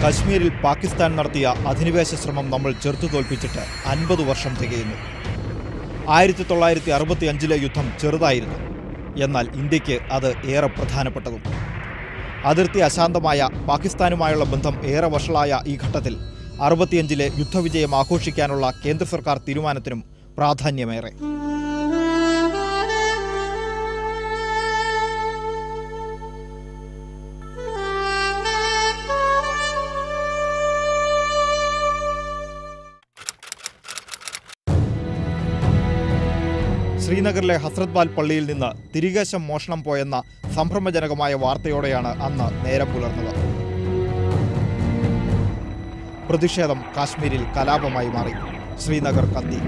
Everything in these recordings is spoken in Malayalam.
കശ്മീരിൽ പാകിസ്ഥാൻ നടത്തിയ അധിനിവേശ ശ്രമം നമ്മൾ ചെറുത്തു തോൽപ്പിച്ചിട്ട് അൻപത് വർഷം തികയുന്നു ആയിരത്തി തൊള്ളായിരത്തി അറുപത്തി അഞ്ചിലെ യുദ്ധം ചെറുതായിരുന്നു എന്നാൽ ഇന്ത്യക്ക് അത് ഏറെ പ്രധാനപ്പെട്ടതും അതിർത്തി അശാന്തമായ പാകിസ്ഥാനുമായുള്ള ബന്ധം ഏറെ വഷളായ ഈ ഘട്ടത്തിൽ അറുപത്തിയഞ്ചിലെ യുദ്ധവിജയം ആഘോഷിക്കാനുള്ള കേന്ദ്ര സർക്കാർ തീരുമാനത്തിനും പ്രാധാന്യമേറെ ശ്രീനഗറിലെ ഹസ്രത്ബാൽ പള്ളിയിൽ നിന്ന് തിരികേശം മോഷണം പോയെന്ന സംഭ്രമജനകമായ വാർത്തയോടെയാണ് അന്ന് നേരം പുലർന്നത് പ്രതിഷേധം കാശ്മീരിൽ കലാപമായി മാറി ശ്രീനഗർ കത്തി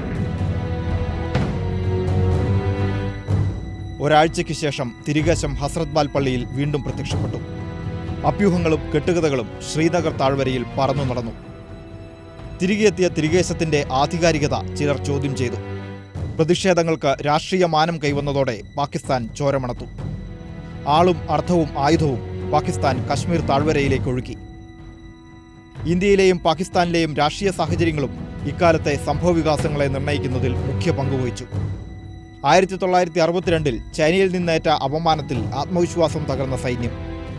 ഒരാഴ്ചയ്ക്ക് ശേഷം തിരികേശം ഹസ്രത്ബാൽ പള്ളിയിൽ വീണ്ടും പ്രത്യക്ഷപ്പെട്ടു അഭ്യൂഹങ്ങളും കെട്ടുകഥകളും ശ്രീനഗർ താഴ്വരയിൽ പറന്നു നടന്നു തിരികെ എത്തിയ തിരികേശത്തിന്റെ ആധികാരികത ചിലർ ചോദ്യം ചെയ്തു പ്രതിഷേധങ്ങൾക്ക് രാഷ്ട്രീയ മാനം കൈവന്നതോടെ പാകിസ്ഥാൻ ചോരമണത്തു ആളും അർത്ഥവും ആയുധവും പാകിസ്ഥാൻ കശ്മീർ താഴ്വരയിലേക്ക് ഒഴുക്കി ഇന്ത്യയിലെയും പാകിസ്ഥാനിലെയും രാഷ്ട്രീയ സാഹചര്യങ്ങളും ഇക്കാലത്തെ സംഭവവികാസങ്ങളെ നിർണ്ണയിക്കുന്നതിൽ മുഖ്യ പങ്കുവഹിച്ചു ആയിരത്തി തൊള്ളായിരത്തി അറുപത്തിരണ്ടിൽ ചൈനയിൽ നിന്നേറ്റ അപമാനത്തിൽ ആത്മവിശ്വാസം തകർന്ന സൈന്യം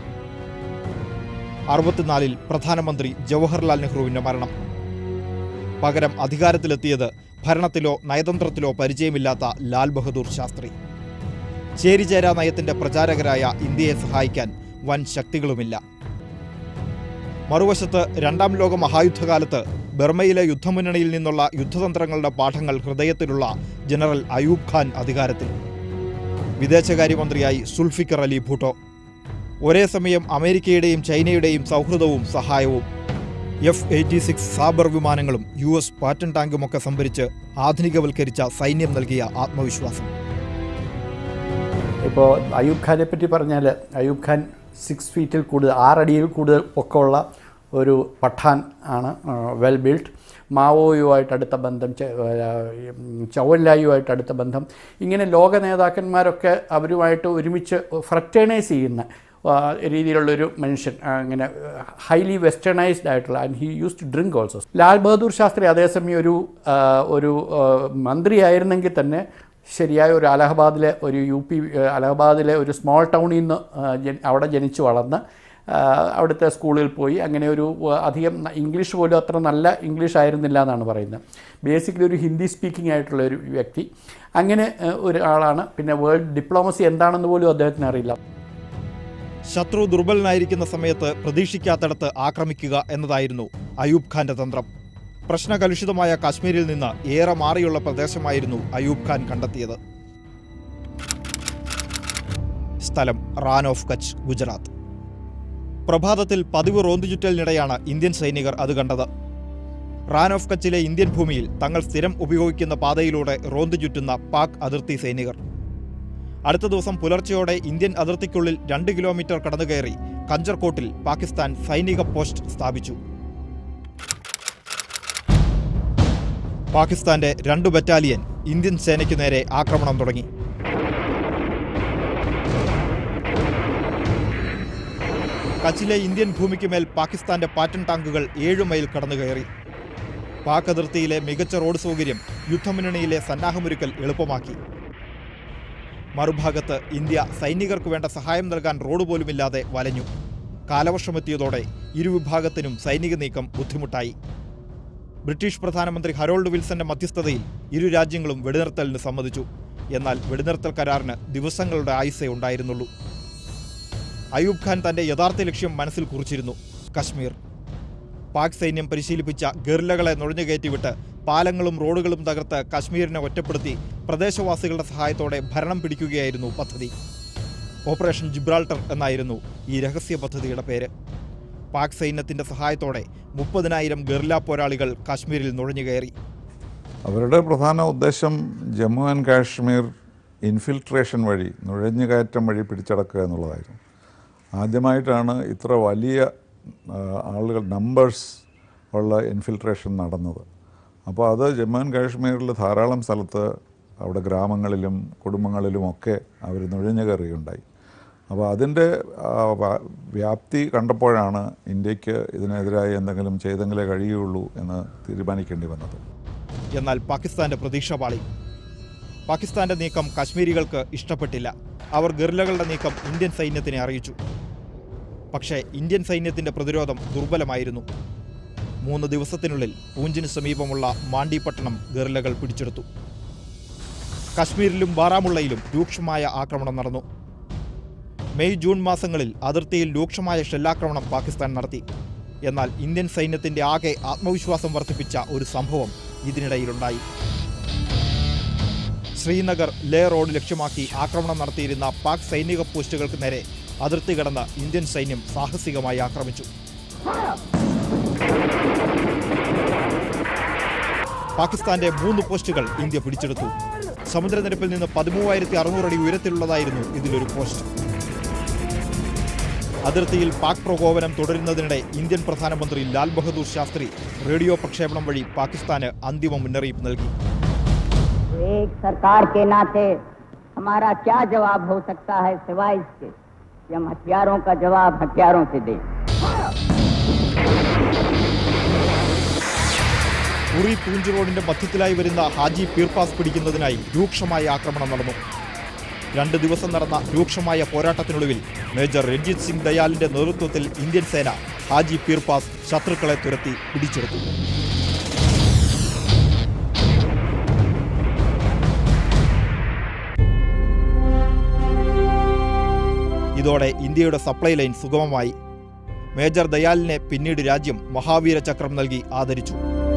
അറുപത്തിനാലിൽ പ്രധാനമന്ത്രി ജവഹർലാൽ നെഹ്റുവിന്റെ മരണം പകരം അധികാരത്തിലെത്തിയത് ഭരണത്തിലോ നയതന്ത്രത്തിലോ പരിചയമില്ലാത്ത ലാൽ ബഹദൂർ ശാസ്ത്രി ചേരിചേരാ നയത്തിന്റെ പ്രചാരകരായ ഇന്ത്യയെ സഹായിക്കാൻ വൻ ശക്തികളുമില്ല മറുവശത്ത് രണ്ടാം ലോക മഹായുദ്ധകാലത്ത് ബർമയിലെ യുദ്ധമുന്നണിയിൽ നിന്നുള്ള യുദ്ധതന്ത്രങ്ങളുടെ പാഠങ്ങൾ ഹൃദയത്തിലുള്ള ജനറൽ അയൂബ് ഖാൻ അധികാരത്തിൽ വിദേശകാര്യമന്ത്രിയായി സുൽഫിക്കർ അലി ഭൂട്ടോ ഒരേ സമയം അമേരിക്കയുടെയും ചൈനയുടെയും സൗഹൃദവും സഹായവും എഫ് എയ്റ്റി സിക്സ് സാബർ വിമാനങ്ങളും യു എസ് പാറ്റൻ ടാങ്കുമൊക്കെ സംഭരിച്ച് ആധുനികവൽക്കരിച്ച സൈന്യം നൽകിയ ആത്മവിശ്വാസം ഇപ്പോൾ അയൂബ് ഖാനെ പറ്റി പറഞ്ഞാൽ അയൂബ് ഖാൻ സിക്സ് ഫീറ്റിൽ കൂടുതൽ ആറടിയിൽ കൂടുതൽ പൊക്കമുള്ള ഒരു പഠാൻ ആണ് വെൽ ബിൽഡ് മാവോയുമായിട്ട് അടുത്ത ബന്ധം ച- ആ, ഉം, ചൗവൻലായുമായിട്ട് അടുത്ത ബന്ധം ഇങ്ങനെ ലോക നേതാക്കന്മാരൊക്കെ അവരുമായിട്ട് ഒരുമിച്ച് ഫ്രറ്റേണൈസ് ചെയ്യുന്ന ആ, രീതിയിലുള്ളൊരു മനുഷ്യൻ ആ, ഇങ്ങനെ ഹൈലി വെസ്റ്റേണൈസ്ഡ് ആയിട്ടുള്ള and he use to drink also Lal Bahadur Shastri അതേസമയം ഒരു ആ, ഒരു ആ, മന്ത്രിയായിരുന്നെങ്കിൽ തന്നെ ശരിയായ ഒരു അലഹബാദിലെ ഒരു യു പി അലഹബാദിലെ ഒരു സ്മോൾ ടൗണിൽ നിന്ന് ആ, ജനി- അവിടെ ജനിച്ചു വളർന്ന് ആ, അവിടുത്തെ സ്കൂളിൽ പോയി അങ്ങനെ ഒരു ആ, അധികം ന- ഇംഗ്ലീഷ് പോലും അത്ര നല്ല ഇംഗ്ലീഷ് ആയിരുന്നില്ല എന്നാണ് പറയുന്നത് ബേസിക്കലി ഒരു ഹിന്ദി സ്പീക്കിംഗ് ആയിട്ടുള്ള ഒരു വ്യക്തി അങ്ങനെ ആ, ഒരാളാണ് പിന്നെ വേൾഡ് ഡിപ്ലോമസി എന്താണെന്ന് പോലും അദ്ദേഹത്തിന് അറിയില്ല ശത്രു ദുർബലനായിരിക്കുന്ന സമയത്ത് പ്രതീക്ഷിക്കാത്തിടത്ത് ആക്രമിക്കുക എന്നതായിരുന്നു അയൂബ് ഖാന്റെ തന്ത്രം പ്രശ്നകലുഷിതമായ കാശ്മീരിൽ നിന്ന് ഏറെ മാറിയുള്ള പ്രദേശമായിരുന്നു അയൂബ് ഖാൻ കണ്ടെത്തിയത് സ്ഥലം റാൻ ഓഫ് കച്ച് ഗുജറാത്ത് പ്രഭാതത്തിൽ പതിവ് റോന്തുചുറ്റലിനിടെയാണ് ഇന്ത്യൻ സൈനികർ അത് കണ്ടത് റാൻ ഓഫ് കച്ചിലെ ഇന്ത്യൻ ഭൂമിയിൽ തങ്ങൾ സ്ഥിരം ഉപയോഗിക്കുന്ന പാതയിലൂടെ റോന്തു ചുറ്റുന്ന പാക് അതിർത്തി സൈനികർ അടുത്ത ദിവസം പുലർച്ചെയോടെ ഇന്ത്യൻ അതിർത്തിക്കുള്ളിൽ രണ്ട് കിലോമീറ്റർ കടന്നുകയറി കഞ്ചർകോട്ടിൽ പാകിസ്ഥാൻ സൈനിക പോസ്റ്റ് സ്ഥാപിച്ചു പാകിസ്ഥാന്റെ രണ്ട് ബറ്റാലിയൻ ഇന്ത്യൻ സേനയ്ക്കു നേരെ ആക്രമണം തുടങ്ങി കച്ചിലെ ഇന്ത്യൻ ഭൂമിക്ക് മേൽ പാകിസ്ഥാന്റെ പാറ്റൻ ടാങ്കുകൾ ഏഴ് മൈൽ കടന്നുകയറി പാക് അതിർത്തിയിലെ മികച്ച റോഡ് സൗകര്യം യുദ്ധമുന്നണിയിലെ സന്നാഹമൊരുക്കൽ എളുപ്പമാക്കി മറുഭാഗത്ത് ഇന്ത്യ സൈനികർക്ക് വേണ്ട സഹായം നൽകാൻ റോഡ് പോലുമില്ലാതെ വലഞ്ഞു കാലവർഷമെത്തിയതോടെ ഇരുവിഭാഗത്തിനും സൈനിക നീക്കം ബുദ്ധിമുട്ടായി ബ്രിട്ടീഷ് പ്രധാനമന്ത്രി ഹരോൾഡ് വിൽസന്റെ മധ്യസ്ഥതയിൽ ഇരു രാജ്യങ്ങളും വെടിനിർത്തലിന് സമ്മതിച്ചു എന്നാൽ വെടിനിർത്തൽ കരാറിന് ദിവസങ്ങളുടെ ആയുസേ ഉണ്ടായിരുന്നുള്ളൂ അയൂബ് ഖാൻ തന്റെ യഥാർത്ഥ ലക്ഷ്യം മനസ്സിൽ കുറിച്ചിരുന്നു കശ്മീർ പാക് സൈന്യം പരിശീലിപ്പിച്ച ഗറില്ലകളെ നുഴഞ്ഞുകയറ്റിവിട്ട് പാലങ്ങളും റോഡുകളും തകർത്ത് കശ്മീരിനെ ഒറ്റപ്പെടുത്തി പ്രദേശവാസികളുടെ സഹായത്തോടെ ഭരണം പിടിക്കുകയായിരുന്നു പദ്ധതി ഓപ്പറേഷൻ ജിബ്രാൾട്ടർ എന്നായിരുന്നു ഈ രഹസ്യ പദ്ധതിയുടെ പേര് പാക് സൈന്യത്തിന്റെ സഹായത്തോടെ മുപ്പതിനായിരം ഗറില്ല പോരാളികൾ കാശ്മീരിൽ നുഴഞ്ഞുകയറി അവരുടെ പ്രധാന ഉദ്ദേശം ജമ്മു ആൻഡ് കാശ്മീർ ഇൻഫിൽട്രേഷൻ വഴി നുഴഞ്ഞുകയറ്റം വഴി പിടിച്ചടക്കുക എന്നുള്ളതായിരുന്നു ആദ്യമായിട്ടാണ് ഇത്ര വലിയ ആ, ആളുകൾ നമ്പേഴ്സ് ഉള്ള ഇൻഫിൽട്രേഷൻ നടന്നത് അപ്പോൾ അത് ജമ്മു ആൻഡ് കാശ്മീരിൽ ധാരാളം സ്ഥലത്ത് അവിടെ ഗ്രാമങ്ങളിലും കുടുംബങ്ങളിലുമൊക്കെ അവർ നുഴഞ്ഞു കയറുകയുണ്ടായി അപ്പോൾ അതിൻ്റെ ആ, വ- വ്യാപ്തി കണ്ടപ്പോഴാണ് ഇന്ത്യക്ക് ഇതിനെതിരായി എന്തെങ്കിലും ചെയ്തെങ്കിലേ കഴിയുള്ളൂ എന്ന് തീരുമാനിക്കേണ്ടി വന്നത് എന്നാൽ പാകിസ്ഥാന്റെ പ്രതീക്ഷ പാളി പാകിസ്ഥാന്റെ നീക്കം കശ്മീരികൾക്ക് ഇഷ്ടപ്പെട്ടില്ല അവർ ഗറില്ലകളുടെ നീക്കം ഇന്ത്യൻ സൈന്യത്തിനെ അറിയിച്ചു പക്ഷേ ഇന്ത്യൻ സൈന്യത്തിന്റെ പ്രതിരോധം ദുർബലമായിരുന്നു മൂന്ന് ദിവസത്തിനുള്ളിൽ പൂഞ്ചിന് സമീപമുള്ള മാണ്ടി പട്ടണം ഗറില്ലകൾ പിടിച്ചെടുത്തു കശ്മീരിലും ബാറാമുള്ളയിലും രൂക്ഷമായ ആക്രമണം നടന്നു മെയ് ജൂൺ മാസങ്ങളിൽ അതിർത്തിയിൽ രൂക്ഷമായ ഷെല്ലാക്രമണം പാകിസ്ഥാൻ നടത്തി എന്നാൽ ഇന്ത്യൻ സൈന്യത്തിന്റെ ആകെ ആത്മവിശ്വാസം വർദ്ധിപ്പിച്ച ഒരു സംഭവം ഇതിനിടയിലുണ്ടായി ശ്രീനഗർ ലേ റോഡ് ലക്ഷ്യമാക്കി ആക്രമണം നടത്തിയിരുന്ന പാക് സൈനിക പോസ്റ്റുകൾക്ക് നേരെ അതിർത്തി കടന്ന് ഇന്ത്യൻ സൈന്യം സാഹസികമായി ആക്രമിച്ചു പാകിസ്ഥാന്റെ മൂന്ന് പോസ്റ്റുകൾ ഇന്ത്യ പിടിച്ചെടുത്തു സമുദ്രനിരപ്പിൽ നിന്ന് പതിമൂവായിരത്തി അറുന്നൂറ് അടി ഉയരത്തിലുള്ളതായിരുന്നു ഇതിലൊരു പോസ്റ്റ് അതിർത്തിയിൽ പാക് പ്രകോപനം തുടരുന്നതിനിടെ ഇന്ത്യൻ പ്രധാനമന്ത്രി ലാൽ ബഹദൂർ ശാസ്ത്രി റേഡിയോ പ്രക്ഷേപണം വഴി പാകിസ്ഥാന് അന്തിമ മുന്നറിയിപ്പ് നൽകി एक सरकार के नाते हमारा क्या जवाब हो सकता है सिवाय इसके कि हम हथियारों का जवाब हथियारों से दें ഉറി പൂഞ്ച് റോഡിന്റെ മധ്യത്തിലായി വരുന്ന ഹാജി പീർപാസ് പിടിക്കുന്നതിനായി രൂക്ഷമായ ആക്രമണം നടന്നു രണ്ട് ദിവസം നടന്ന രൂക്ഷമായ പോരാട്ടത്തിനൊടുവിൽ മേജർ രഞ്ജിത് സിംഗ് ദയാലിന്റെ നേതൃത്വത്തിൽ ഇന്ത്യൻ സേന ഹാജി പീർപാസ് ശത്രുക്കളെ തുരത്തി പിടിച്ചെടുത്തു ഇതോടെ ഇന്ത്യയുടെ സപ്ലൈ ലൈൻ സുഗമമായി മേജർ ദയാലിനെ പിന്നീട് രാജ്യം മഹാവീര ചക്രം നൽകി ആദരിച്ചു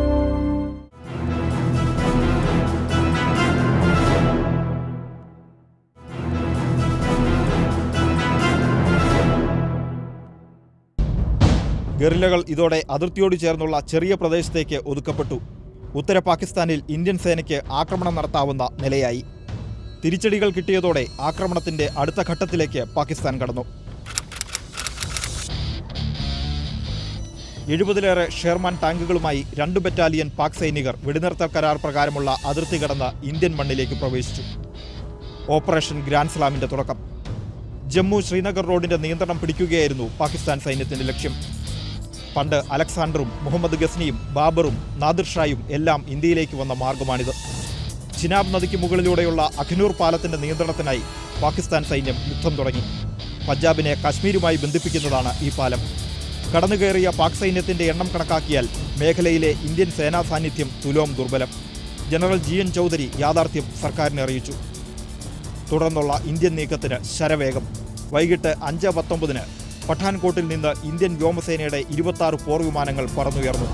ഗറില്ലകൾ ഇതോടെ അതിർത്തിയോട് ചേർന്നുള്ള ചെറിയ പ്രദേശത്തേക്ക് ഒതുക്കപ്പെട്ടു ഉത്തര പാകിസ്ഥാനിൽ ഇന്ത്യൻ സേനയ്ക്ക് ആക്രമണം നടത്താവുന്ന നിലയായി തിരിച്ചടികൾ കിട്ടിയതോടെ ആക്രമണത്തിന്റെ അടുത്ത ഘട്ടത്തിലേക്ക് പാകിസ്ഥാൻ കടന്നു എഴുപതിലേറെ ഷെർമാൻ ടാങ്കുകളുമായി രണ്ട് ബറ്റാലിയൻ പാക് സൈനികർ വെടിനിർത്തൽ കരാർ പ്രകാരമുള്ള അതിർത്തി കടന്ന് ഇന്ത്യൻ മണ്ണിലേക്ക് പ്രവേശിച്ചു ഓപ്പറേഷൻ ഗ്രാൻഡ് സ്ലാമിന്റെ തുടക്കം ജമ്മു ശ്രീനഗർ റോഡിന്റെ നിയന്ത്രണം പിടിക്കുകയായിരുന്നു പാകിസ്ഥാൻ സൈന്യത്തിന്റെ ലക്ഷ്യം പണ്ട് അലക്സാണ്ടറും മുഹമ്മദ് ഗസ്നിയും ബാബറും നാദിർ ഷായും എല്ലാം ഇന്ത്യയിലേക്ക് വന്ന മാർഗമാണിത് ചിനാബ് നദിക്ക് മുകളിലൂടെയുള്ള അഖ്നൂർ പാലത്തിന്റെ നിയന്ത്രണത്തിനായി പാകിസ്ഥാൻ സൈന്യം യുദ്ധം തുടങ്ങി പഞ്ചാബിനെ കശ്മീരുമായി ബന്ധിപ്പിക്കുന്നതാണ് ഈ പാലം കടന്നുകയറിയ പാക് സൈന്യത്തിന്റെ എണ്ണം കണക്കാക്കിയാൽ മേഖലയിലെ ഇന്ത്യൻ സേനാ സാന്നിധ്യം തുലോം ദുർബലം ജനറൽ ജി എൻ ചൗധരി യാഥാർത്ഥ്യം സർക്കാരിനെ അറിയിച്ചു തുടർന്നുള്ള ഇന്ത്യൻ നീക്കത്തിന് ശരവേഗം വൈകിട്ട് അഞ്ച് പത്തൊമ്പതിന് പഠാൻകോട്ടിൽ നിന്ന് ഇന്ത്യൻ വ്യോമസേനയുടെ ഇരുപത്തി പോർ വിമാനങ്ങൾ പറന്നുയർന്നു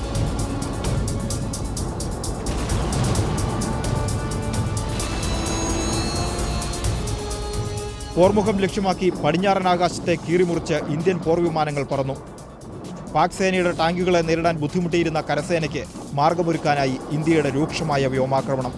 പോർമുഖം ലക്ഷ്യമാക്കി പടിഞ്ഞാറൻ ആകാശത്തെ കീറിമുറിച്ച് ഇന്ത്യൻ പോർ വിമാനങ്ങൾ പറന്നു പാക് സേനയുടെ ടാങ്കുകളെ നേരിടാൻ ബുദ്ധിമുട്ടിയിരുന്ന കരസേനയ്ക്ക് മാർഗമൊരുക്കാനായി ഇന്ത്യയുടെ രൂക്ഷമായ വ്യോമാക്രമണം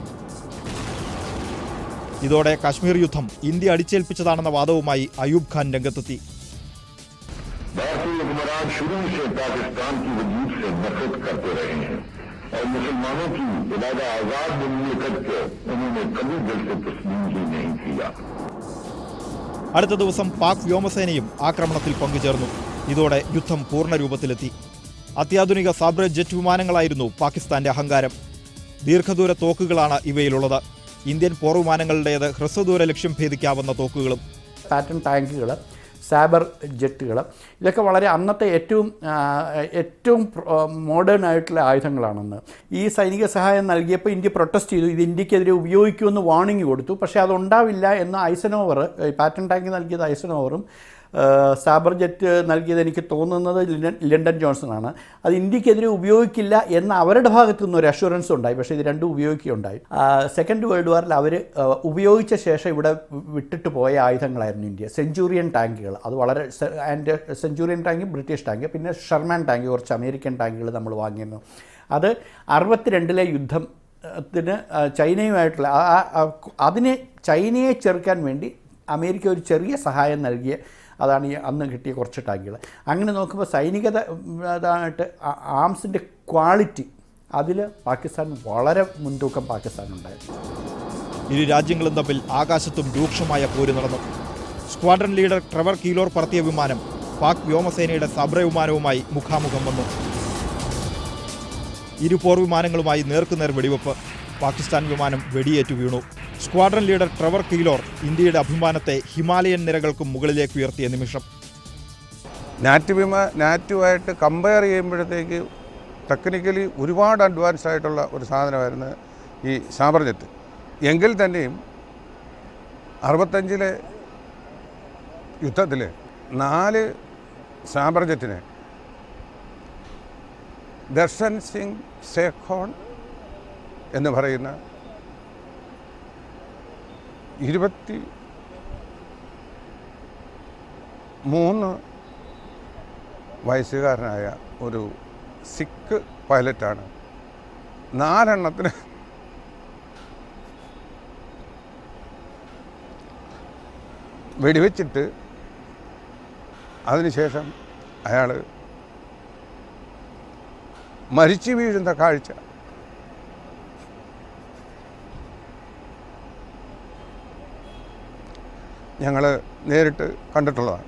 ഇതോടെ കശ്മീർ യുദ്ധം ഇന്ത്യ അടിച്ചേൽപ്പിച്ചതാണെന്ന വാദവുമായി അയൂബ് ഖാൻ രംഗത്തെത്തി भारतीय हुक्मरान शुरू से पाकिस्तान की वजूद से नफरत करते रहे हैं और मुसलमानों की इलाका आजाद ममलिकत को उन्होंने कभी दिल से तस्लीम ही नहीं किया അടുത്ത ദിവസം പാക് വ്യോമസേനയും ആക്രമണത്തിൽ പങ്കുചേർന്നു ഇതോടെ യുദ്ധം പൂർണ്ണ രൂപത്തിലെത്തി അത്യാധുനിക സാബ്ര ജെറ്റ് വിമാനങ്ങളായിരുന്നു പാകിസ്ഥാന്റെ അഹങ്കാരം ദീർഘദൂര തോക്കുകളാണ് ഇവയിലുള്ളത് ഇന്ത്യൻ പോർ വിമാനങ്ങളുടേത് ഹ്രസ്വദൂര ലക്ഷ്യം ഭേദിക്കാവുന്ന തോക്കുകളും പാറ്റൺ ടാങ്കുകൾ സാബർ ജെറ്റുകൾ ഇതൊക്കെ വളരെ അന്നത്തെ ഏറ്റവും ആ, ഏറ്റവും മോഡേൺ ആയിട്ടുള്ള ആയുധങ്ങളാണെന്ന് ഈ സൈനിക സഹായം നൽകിയപ്പോൾ ഇന്ത്യ പ്രൊട്ടസ്റ്റ് ചെയ്തു ഇത് ഇന്ത്യക്കെതിരെ ഉപയോഗിക്കുമെന്ന് വാർണിംഗ് കൊടുത്തു പക്ഷേ അതുണ്ടാവില്ല എന്ന് ഐസനോവർ പാറ്റൺ ടാങ്ക് നൽകിയത് ഐസനോവറും ആ, സാബർ ജെറ്റ് നൽകിയത് എനിക്ക് തോന്നുന്നത് ലിൻഡൻ ലിൻഡൻ ജോൺസൺ ആണ് അത് ഇന്ത്യക്കെതിരെ ഉപയോഗിക്കില്ല എന്ന അവരുടെ ഭാഗത്തു നിന്ന് ഒരു അഷുറൻസ് ഉണ്ടായി പക്ഷേ ഇത് രണ്ടും ഉപയോഗിക്കുകയുണ്ടായി ആ, സെക്കൻഡ് വേൾഡ് വാറിൽ അവർ ഉപയോഗിച്ച ശേഷം ഇവിടെ വിട്ടിട്ട് പോയ ആയുധങ്ങളായിരുന്നു ഇന്ത്യ സെഞ്ചുറിയൻ ടാങ്കുകൾ അത് വളരെ സെ- and Centurion tank British tank പിന്നെ ഷെർമാൻ ടാങ്ക് കുറച്ച് അമേരിക്കൻ ടാങ്കുകൾ നമ്മൾ വാങ്ങിയിരുന്നു അത് അറുപത്തിരണ്ടിലെ യുദ്ധം ത്തിന് ആ, ചൈനയുമായിട്ടുള്ള ആ- ആ- ആ- അതിനെ ചൈനയെ ചെറുക്കാൻ വേണ്ടി അമേരിക്ക ഒരു ചെറിയ സഹായം നൽകിയ അതാണ് ഈ അന്ന് കിട്ടിയ കുറച്ച് ടാങ്കുകൾ അങ്ങനെ നോക്കുമ്പോൾ സൈനികത ഉം, അതായിട്ട് ആംസിൻ്റെ ക്വാളിറ്റി അതിൽ പാകിസ്ഥാൻ വളരെ മുൻതൂക്കം പാകിസ്ഥാനുണ്ടായിരുന്നു ഇരു രാജ്യങ്ങളും തമ്മിൽ ആകാശത്തും രൂക്ഷമായ പോര് നടന്നു സ്ക്വാഡ്രൺ ലീഡർ ട്രെവർ കീലോർ പറത്തിയ വിമാനം പാക് വ്യോമസേനയുടെ സബ്ര വിമാനവുമായി മുഖാമുഖം വന്നു ഇരു പോർ വിമാനങ്ങളുമായി നേർക്കുനേർ വെടിവെപ്പ് പാകിസ്ഥാൻ വിമാനം വെടിയേറ്റു വീണു സ്ക്വാഡ്രൺ ലീഡർ ട്രെവർ കീലോർ ഇന്ത്യയുടെ അഭിമാനത്തെ ഹിമാലയൻ നിരകൾക്കും മുകളിലേക്ക് ഉയർത്തിയ നിമിഷം നാറ്റ് വിമാ നാറ്റുമായിട്ട് കമ്പയർ ചെയ്യുമ്പോഴത്തേക്ക് ടെക്നിക്കലി ഒരുപാട് അഡ്വാൻസ് ആയിട്ടുള്ള ഒരു സാധനമായിരുന്നു ഈ സാബർ ജെറ്റ് എങ്കിൽ തന്നെയും അറുപത്തഞ്ചിലെ യുദ്ധത്തിൽ നാല് സാബർ ജെറ്റിനെ ദർശൻ സിംഗ് സേഖോൺ എന്ന് പറയുന്ന ഇരുപത്തി മൂന്ന് വയസ്സുകാരനായ ഒരു സിഖ് പൈലറ്റാണ് നാലെണ്ണത്തിന് വെടിവെച്ചിട്ട് അതിനുശേഷം അയാൾ മരിച്ചു വീഴുന്ന കാഴ്ച ഞങ്ങൾ നേരിട്ട് കണ്ടിട്ടുള്ളതാണ്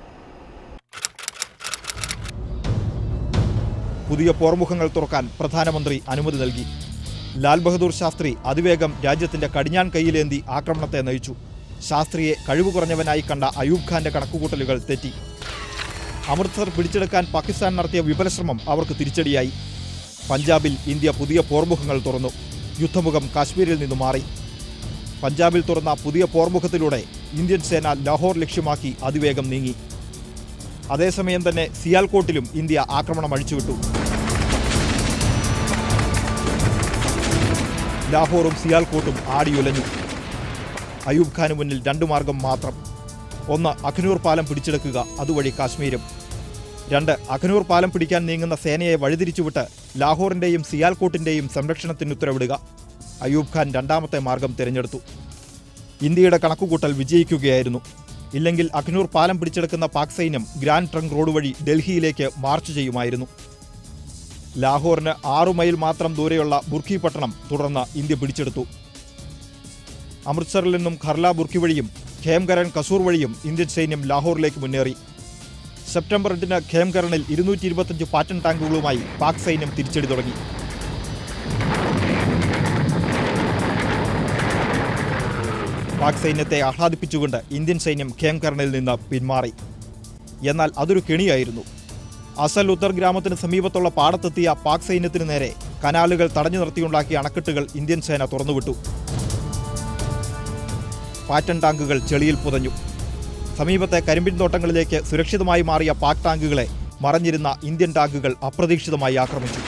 പുതിയ പോർമുഖങ്ങൾ തുറക്കാൻ പ്രധാനമന്ത്രി അനുമതി നൽകി ലാൽ ബഹദൂർ ശാസ്ത്രി അതിവേഗം രാജ്യത്തിന്റെ കടിഞ്ഞാൻ കൈയിലേന്തി ആക്രമണത്തെ നയിച്ചു ശാസ്ത്രിയെ കഴിവ് കുറഞ്ഞവനായി കണ്ട അയൂബ് ഖാന്റെ കണക്കുകൂട്ടലുകൾ തെറ്റി അമൃത്സർ പിടിച്ചെടുക്കാൻ പാകിസ്ഥാൻ നടത്തിയ വിഫലശ്രമം അവർക്ക് തിരിച്ചടിയായി പഞ്ചാബിൽ ഇന്ത്യ പുതിയ പോർമുഖങ്ങൾ തുറന്നു യുദ്ധമുഖം കാശ്മീരിൽ നിന്ന് മാറി പഞ്ചാബിൽ തുറന്ന പുതിയ പോർമുഖത്തിലൂടെ ഇന്ത്യൻ സേന ലാഹോർ ലക്ഷ്യമാക്കി അതിവേഗം നീങ്ങി അതേസമയം തന്നെ സിയാൽകോട്ടിലും ഇന്ത്യ ആക്രമണം അഴിച്ചുവിട്ടു ലാഹോറും സിയാൽകോട്ടും ആടിയുലഞ്ഞു അയൂബ് ഖാന് മുന്നിൽ രണ്ടു മാർഗം മാത്രം ഒന്ന് അഖ്നൂർ പാലം പിടിച്ചെടുക്കുക അതുവഴി കാശ്മീരും രണ്ട് അഖ്നൂർ പാലം പിടിക്കാൻ നീങ്ങുന്ന സേനയെ വഴിതിരിച്ചുവിട്ട് ലാഹോറിന്റെയും സിയാൽകോട്ടിന്റെയും സംരക്ഷണത്തിന് ഉത്തരവിടുക അയൂബ് ഖാൻ രണ്ടാമത്തെ മാർഗം തിരഞ്ഞെടുത്തു ഇന്ത്യയുടെ കണക്കുകൂട്ടൽ വിജയിക്കുകയായിരുന്നു ഇല്ലെങ്കിൽ അഖ്നൂർ പാലം പിടിച്ചെടുക്കുന്ന പാക് സൈന്യം ഗ്രാൻഡ് ട്രങ്ക് റോഡ് വഴി ഡൽഹിയിലേക്ക് മാർച്ച് ചെയ്യുമായിരുന്നു ലാഹോറിന് ആറു മൈൽ മാത്രം ദൂരെയുള്ള ബുർഖി പട്ടണം തുടർന്ന് ഇന്ത്യ പിടിച്ചെടുത്തു അമൃത്സറിൽ നിന്നും ഖർല ബുർഖി വഴിയും ഖേംകരൺ കസൂർ വഴിയും ഇന്ത്യൻ സൈന്യം ലാഹോറിലേക്ക് മുന്നേറി സെപ്റ്റംബർ എട്ടിന് ഖേംകരണിൽ ഇരുന്നൂറ്റി ഇരുപത്തഞ്ച് പാറ്റൻ ടാങ്കുകളുമായി പാക് സൈന്യം തിരിച്ചടി തുടങ്ങി പാക് സൈന്യത്തെ ആഹ്ലാദിപ്പിച്ചുകൊണ്ട് ഇന്ത്യൻ സൈന്യം ഖേംകരണിൽ നിന്ന് പിന്മാറി എന്നാൽ അതൊരു കെണിയായിരുന്നു അസൽ ഉത്തർ ഗ്രാമത്തിന് സമീപത്തുള്ള പാടത്തെത്തിയ പാക് സൈന്യത്തിന് നേരെ കനാലുകൾ തടഞ്ഞു നിർത്തിയുണ്ടാക്കിയ അണക്കെട്ടുകൾ ഇന്ത്യൻ സേന തുറന്നുവിട്ടു പാറ്റൻ ടാങ്കുകൾ ചെളിയിൽ പുതഞ്ഞു സമീപത്തെ കരിമ്പിൻ തോട്ടങ്ങളിലേക്ക് സുരക്ഷിതമായി മാറിയ പാക് ടാങ്കുകളെ മറഞ്ഞിരുന്ന ഇന്ത്യൻ ടാങ്കുകൾ അപ്രതീക്ഷിതമായി ആക്രമിച്ചു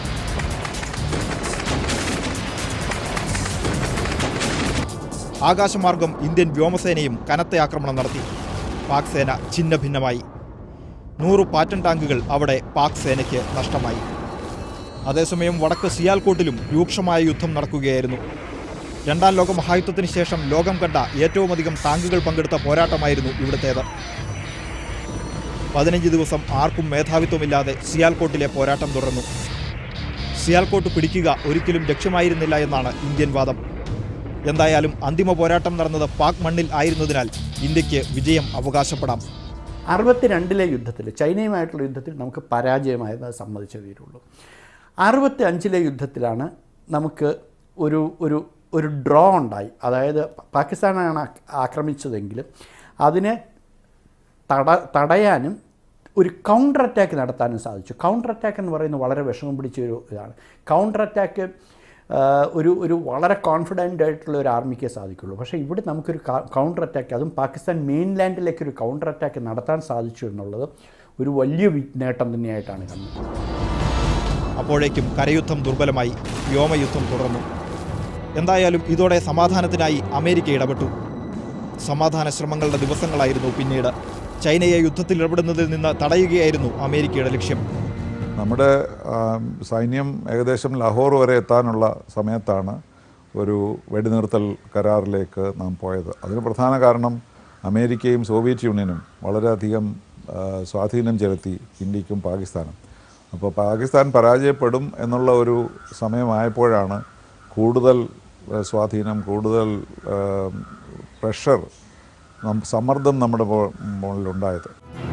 ആകാശമാർഗം ഇന്ത്യൻ വ്യോമസേനയും കനത്ത ആക്രമണം നടത്തി പാക് സേന ഛിന്ന ഭിന്നമായി നൂറ് പാറ്റൻ ടാങ്കുകൾ അവിടെ പാക് സേനയ്ക്ക് നഷ്ടമായി അതേസമയം വടക്ക് സിയാൽകോട്ടിലും രൂക്ഷമായ യുദ്ധം നടക്കുകയായിരുന്നു രണ്ടാം ലോക മഹായുദ്ധത്തിന് ശേഷം ലോകം കണ്ട ഏറ്റവുമധികം ടാങ്കുകൾ പങ്കെടുത്ത പോരാട്ടമായിരുന്നു ഇവിടുത്തേത് പതിനഞ്ച് ദിവസം ആർക്കും മേധാവിത്വമില്ലാതെ സിയാൽകോട്ടിലെ പോരാട്ടം തുടർന്നു സിയാൽകോട്ട് പിടിക്കുക ഒരിക്കലും ലക്ഷ്യമായിരുന്നില്ല എന്നാണ് ഇന്ത്യൻ വാദം എന്തായാലും അന്തിമ പോരാട്ടം നടന്നത് പാക് മണ്ണിൽ ആയിരുന്നതിനാൽ ഇന്ത്യക്ക് വിജയം അവകാശപ്പെടാം അറുപത്തിരണ്ടിലെ യുദ്ധത്തിൽ ചൈനയുമായിട്ടുള്ള യുദ്ധത്തിൽ നമുക്ക് പരാജയമായത് സമ്മതിച്ചേ തീരുള്ളൂ അറുപത്തി അഞ്ചിലെ യുദ്ധത്തിലാണ് നമുക്ക് ഒരു ഒരു ഒരു ഡ്രോ ഉണ്ടായി അതായത് പാകിസ്ഥാനാണ് ആക്- ആക്രമിച്ചതെങ്കിലും അതിനെ തട തടയാനും ഒരു കൗണ്ടർ അറ്റാക്ക് നടത്താനും സാധിച്ചു കൗണ്ടർ അറ്റാക്ക് എന്ന് പറയുന്നത് വളരെ വിഷമം പിടിച്ച ഒരു ഇതാണ് കൗണ്ടർ അറ്റാക്ക് ഒരു ഒരു വളരെ കോൺഫിഡൻ്റ് ആയിട്ടുള്ള ഒരു ആർമിക്കേ സാധിക്കുള്ളൂ പക്ഷേ ഇവിടെ നമുക്കൊരു കൗണ്ടർ അറ്റാക്ക് അതും പാകിസ്ഥാൻ മെയിൻലാൻഡിലേക്ക് ഒരു കൗണ്ടർ അറ്റാക്ക് നടത്താൻ സാധിച്ചു എന്നുള്ളത് ഒരു വലിയ വി- നേട്ടം തന്നെയായിട്ടാണ് കാണുന്നത് അപ്പോഴേക്കും കരയുദ്ധം ദുർബലമായി വ്യോമയുദ്ധം തുടർന്നു എന്തായാലും ഇതോടെ സമാധാനത്തിനായി അമേരിക്ക ഇടപെട്ടു സമാധാന ശ്രമങ്ങളുടെ ദിവസങ്ങളായിരുന്നു പിന്നീട് ചൈനയെ യുദ്ധത്തിൽ ഇടപെടുന്നതിൽ നിന്ന് തടയുകയായിരുന്നു അമേരിക്കയുടെ ലക്ഷ്യം നമ്മുടെ ആ, സൈന്യം ഏകദേശം ലാഹോർ വരെ എത്താനുള്ള സമയത്താണ് ഒരു വെടിനിർത്തൽ കരാറിലേക്ക് നാം പോയത് അതിന് പ്രധാന കാരണം അമേരിക്കയും സോവിയറ്റ് യൂണിയനും വളരെയധികം ആ, സ്വാധീനം ചെലുത്തി ഇന്ത്യക്കും പാകിസ്ഥാനും അപ്പോൾ പാകിസ്ഥാൻ പരാജയപ്പെടും എന്നുള്ള ഒരു സമയമായപ്പോഴാണ് കൂടുതൽ ആ, സ്വാധീനം കൂടുതൽ പ്രഷർ നം- സമ്മർദ്ദം നമ്മുടെ മോ- മുകളിലുണ്ടായത്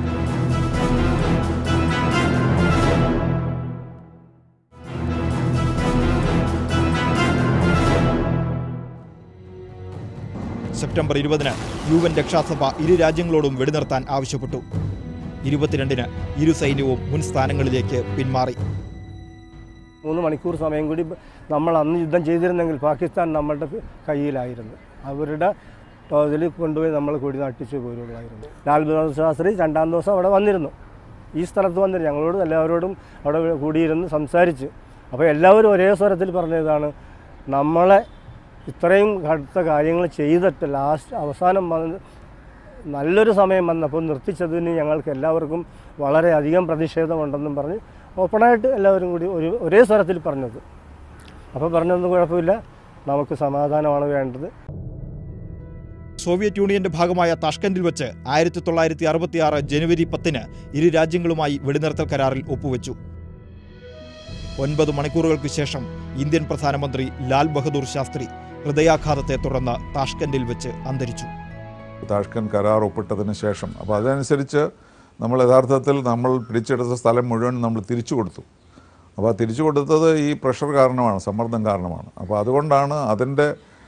സെപ്റ്റംബർ ഇരുപതിന് യു എൻ രക്ഷാസഭ ഇരു രാജ്യങ്ങളോടും വെടിനിർത്താൻ ആവശ്യപ്പെട്ടു ഇരുപത്തിരണ്ടിന് ഇരു സൈന്യവും മുൻ സ്ഥാനങ്ങളിലേക്ക് പിന്മാറി മൂന്ന് മണിക്കൂർ സമയം കൂടി നമ്മൾ അന്ന് യുദ്ധം ചെയ്തിരുന്നെങ്കിൽ പാകിസ്ഥാൻ നമ്മളുടെ കയ്യിലായിരുന്നു അവരുടെ ഇതിൽ കൊണ്ടുപോയി നമ്മൾ കൊടി നട്ടിച്ച് പോരുള്ളായിരുന്നു ലാൽ ബഹദൂർ ശാസ്ത്രി രണ്ടാം ദിവസം അവിടെ വന്നിരുന്നു ഈ സ്ഥലത്ത് വന്നിരുന്നു ഞങ്ങളോട് എല്ലാവരോടും അവിടെ കൂടിയിരുന്ന് സംസാരിച്ച് അപ്പോൾ എല്ലാവരും ഒരേ സ്വരത്തിൽ പറഞ്ഞതാണ് നമ്മളെ ഇത്രയും കടുത്ത കാര്യങ്ങൾ ചെയ്തിട്ട് ലാസ്റ്റ് അവസാനം വന്ന് നല്ലൊരു സമയം വന്നപ്പോൾ നിർത്തിച്ചതിന് ഞങ്ങൾക്ക് എല്ലാവർക്കും വളരെയധികം പ്രതിഷേധമുണ്ടെന്നും പറഞ്ഞ് ഓപ്പണായിട്ട് എല്ലാവരും കൂടി ഒരു ഒരേ സ്വരത്തിൽ പറഞ്ഞത് അപ്പോൾ പറഞ്ഞൊന്നും കുഴപ്പമില്ല നമുക്ക് സമാധാനമാണ് വേണ്ടത് സോവിയറ്റ് യൂണിയന്റെ ഭാഗമായ താഷ്കന്റിൽ വെച്ച് ആയിരത്തി തൊള്ളായിരത്തി അറുപത്തിയാറ് ജനുവരി പത്തിന് ഇരു രാജ്യങ്ങളുമായി വെടിനിർത്തൽ കരാറിൽ ഒപ്പുവെച്ചു ഒൻപത് മണിക്കൂറുകൾക്ക് ശേഷം ഇന്ത്യൻ പ്രധാനമന്ത്രി ലാൽ ബഹദൂർ ശാസ്ത്രി ഹൃദയാഘാതത്തെ തുടർന്ന് താഷ്കന്റിൽ വെച്ച് അന്തരിച്ചു താഷ്കൻ കരാർ ഒപ്പിട്ടതിന് ശേഷം അപ്പോൾ അതനുസരിച്ച് നമ്മൾ യഥാർത്ഥത്തിൽ നമ്മൾ പിടിച്ചെടുത്ത സ്ഥലം മുഴുവൻ നമ്മൾ തിരിച്ചു കൊടുത്തു അപ്പോൾ ആ തിരിച്ചു കൊടുത്തത് ഈ പ്രഷർ കാരണമാണ് സമ്മർദ്ദം കാരണമാണ് അപ്പോൾ അതുകൊണ്ടാണ് അതിൻ്റെ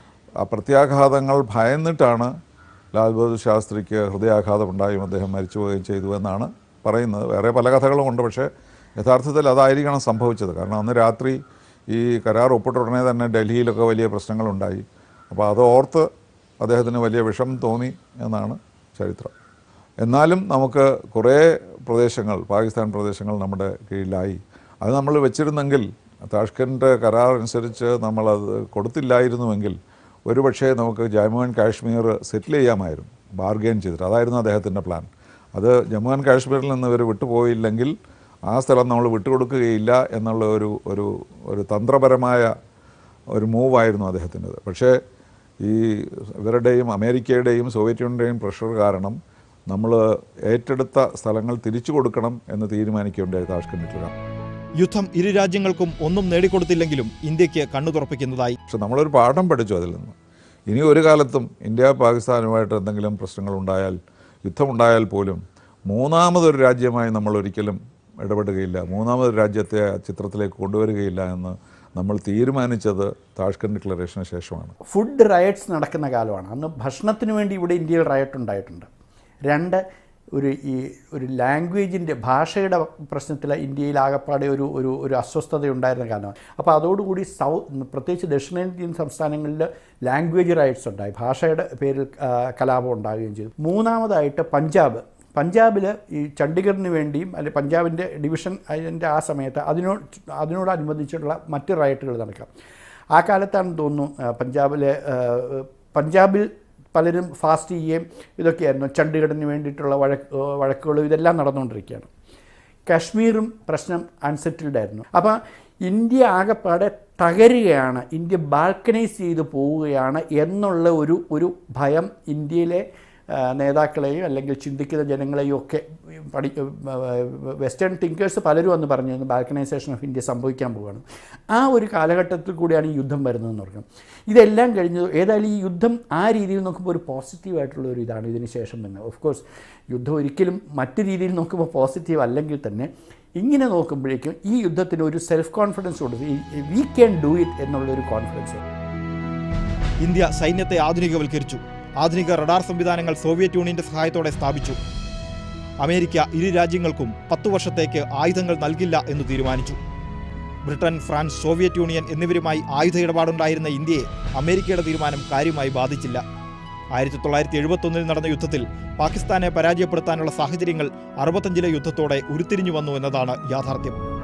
ആ പ്രത്യാഘാതങ്ങൾ ഭയന്നിട്ടാണ് ലാൽ ബഹദൂർ ശാസ്ത്രിക്ക് ഹൃദയാഘാതം ഉണ്ടായും അദ്ദേഹം മരിച്ചു പോവുകയും ചെയ്തു എന്നാണ് പറയുന്നത് വേറെ പല കഥകളും ഉണ്ട് പക്ഷേ യഥാർത്ഥത്തിൽ അതായിരിക്കണം സംഭവിച്ചത് കാരണം അന്ന് രാത്രി ഈ കരാർ ഒപ്പിട്ട ഉടനെ തന്നെ ഡൽഹിയിലൊക്കെ വലിയ പ്രശ്നങ്ങളുണ്ടായി അപ്പോൾ അത് ഓർത്ത് അദ്ദേഹത്തിന് വലിയ വിഷം തോന്നി എന്നാണ് ചരിത്രം എന്നാലും നമുക്ക് കുറേ പ്രദേശങ്ങൾ പാകിസ്ഥാൻ പ്രദേശങ്ങൾ നമ്മുടെ കീഴിലായി അത് നമ്മൾ വെച്ചിരുന്നെങ്കിൽ താഷ്കൻ്റെ കരാർ അനുസരിച്ച് നമ്മളത് കൊടുത്തില്ലായിരുന്നുവെങ്കിൽ ഒരുപക്ഷേ നമുക്ക് ജമ്മു ആൻഡ് കാശ്മീർ സെറ്റിൽ ചെയ്യാമായിരുന്നു ബാർഗെയിൻ ചെയ്തിട്ട് അതായിരുന്നു അദ്ദേഹത്തിൻ്റെ പ്ലാൻ അത് ജമ്മു ആൻഡ് കാശ്മീരിൽ നിന്ന് ഇവർ വിട്ടുപോയില്ലെങ്കിൽ ആ സ്ഥലം നമ്മൾ വിട്ടുകൊടുക്കുകയില്ല എന്നുള്ള ഒരു ഒരു ഒരു തന്ത്രപരമായ ഒരു മൂവായിരുന്നു അദ്ദേഹത്തിൻ്റെത് പക്ഷേ ഈ ഇവരുടെയും അമേരിക്കയുടെയും സോവിയറ്റ് യൂണിയൻ്റെയും പ്രഷർ കാരണം നമ്മൾ ഏറ്റെടുത്ത സ്ഥലങ്ങൾ തിരിച്ചു കൊടുക്കണം എന്ന് തീരുമാനിക്കുകയുണ്ടായി താഷ്കണ്ടിൽ യുദ്ധം ഇരു രാജ്യങ്ങൾക്കും ഒന്നും നേടിക്കൊടുത്തില്ലെങ്കിലും ഇന്ത്യക്ക് കണ്ണു തുറപ്പിക്കുന്നതായി പക്ഷെ നമ്മളൊരു പാഠം പഠിച്ചു അതിൽ നിന്ന് ഇനി ഒരു കാലത്തും ഇന്ത്യ പാകിസ്ഥാനുമായിട്ട് എന്തെങ്കിലും പ്രശ്നങ്ങളുണ്ടായാൽ യുദ്ധമുണ്ടായാൽ പോലും മൂന്നാമതൊരു രാജ്യമായി നമ്മൾ ഒരിക്കലും ഇടപെടുകയില്ല മൂന്നാമതൊരു രാജ്യത്തെ ആ ചിത്രത്തിലേക്ക് കൊണ്ടുവരികയില്ല എന്ന് നമ്മൾ തീരുമാനിച്ചത് താഷ്കൻ ഡിക്ലറേഷന് ശേഷമാണ് ഫുഡ് റയറ്റ്സ് നടക്കുന്ന കാലമാണ് അന്ന് ഭക്ഷണത്തിന് വേണ്ടി ഇവിടെ ഇന്ത്യയിൽ റയറ്റ് ഉണ്ടായിട്ടുണ്ട് രണ്ട് ഒരു ഈ ഒരു ലാംഗ്വേജിൻ്റെ ഭാഷയുടെ പ്രശ്നത്തിൽ ഇന്ത്യയിൽ ആകപ്പാടെ ഒരു ഒരു ഒരു അസ്വസ്ഥത ഉണ്ടായിരുന്ന കാലമാണ് അപ്പോൾ അതോടുകൂടി സൗ പ്രത്യേകിച്ച് ദക്ഷിണേന്ത്യൻ സംസ്ഥാനങ്ങളിൽ ലാംഗ്വേജ് റൈറ്റ്സ് ഉണ്ടായി ഭാഷയുടെ പേരിൽ ആ, കലാപം ഉണ്ടാവുകയും ചെയ്തു മൂന്നാമതായിട്ട് പഞ്ചാബ് പഞ്ചാബിൽ ഈ ചണ്ഡീഗഡിന് വേണ്ടിയും അല്ലെങ്കിൽ പഞ്ചാബിൻ്റെ ഡിവിഷൻ അതിൻ്റെ ആ സമയത്ത് അതിനോട് അതിനോടനുബന്ധിച്ചിട്ടുള്ള മറ്റ് റൈറ്റുകൾ നടക്കാം ആ കാലത്താണെന്ന് തോന്നുന്നു ആ, പഞ്ചാബിലെ ആ, പഞ്ചാബിൽ പലരും ഫാസ്റ്റ് ചെയ്യുകയും ഇതൊക്കെയായിരുന്നു ചണ്ഡീഗഡിന് വേണ്ടിയിട്ടുള്ള വഴക്ക് വഴക്കുകളും ഇതെല്ലാം നടന്നുകൊണ്ടിരിക്കുകയാണ് കശ്മീറും പ്രശ്നം അൺസെറ്റിൽഡ് ആയിരുന്നു അപ്പോൾ ഇന്ത്യ ആകെപ്പാടെ തകരുകയാണ് ഇന്ത്യ ബാൽക്കനൈസ് ചെയ്ത് പോവുകയാണ് എന്നുള്ള ഒരു ഒരു ഭയം ഇന്ത്യയിലെ ആ, നേതാക്കളെയും അല്ലെങ്കിൽ ചിന്തിക്കുന്ന ജനങ്ങളെയും ഒക്കെ പഠി വെസ്റ്റേൺ തിങ്കേഴ്സ് പലരും അന്ന് പറഞ്ഞിരുന്നു ബാൽക്കനൈസേഷൻ ഓഫ് ഇന്ത്യ സംഭവിക്കാൻ പോവുകയാണ് ആ ഒരു കാലഘട്ടത്തിൽ കൂടിയാണ് ഈ യുദ്ധം വരുന്നതെന്ന് പറഞ്ഞു ഇതെല്ലാം കഴിഞ്ഞു ഏതായാലും ഈ യുദ്ധം ആ രീതിയിൽ നോക്കുമ്പോൾ ഒരു പോസിറ്റീവായിട്ടുള്ള ഒരു ഇതാണ് ഇതിന് ശേഷം തന്നെ ഓഫ് കോഴ്സ് യുദ്ധം ഒരിക്കലും മറ്റു രീതിയിൽ നോക്കുമ്പോൾ പോസിറ്റീവ് അല്ലെങ്കിൽ തന്നെ ഇങ്ങനെ നോക്കുമ്പോഴേക്കും ഈ യുദ്ധത്തിന് ഒരു സെൽഫ് കോൺഫിഡൻസ് കൊടുത്തു വി ക്യാൻ ഡു ഇറ്റ് എന്നുള്ളൊരു കോൺഫിഡൻസ് ഇന്ത്യ സൈന്യത്തെ ആധുനികവൽക്കരിച്ചു ആധുനിക റഡാർ സംവിധാനങ്ങൾ സോവിയറ്റ് യൂണിയന്റെ സഹായത്തോടെ സ്ഥാപിച്ചു അമേരിക്ക ഇരു രാജ്യങ്ങൾക്കും പത്തു വർഷത്തേക്ക് ആയുധങ്ങൾ നൽകില്ല എന്ന് തീരുമാനിച്ചു ബ്രിട്ടൻ ഫ്രാൻസ് സോവിയറ്റ് യൂണിയൻ എന്നിവരുമായി ആയുധ ഇടപാടുണ്ടായിരുന്ന ഇന്ത്യയെ അമേരിക്കയുടെ തീരുമാനം കാര്യമായി ബാധിച്ചില്ല ആയിരത്തി തൊള്ളായിരത്തി എഴുപത്തൊന്നിൽ നടന്ന യുദ്ധത്തിൽ പാകിസ്ഥാനെ പരാജയപ്പെടുത്താനുള്ള സാഹചര്യങ്ങൾ അറുപത്തഞ്ചിലെ യുദ്ധത്തോടെ ഉരുത്തിരിഞ്ഞു വന്നു എന്നതാണ് യാഥാർത്ഥ്യം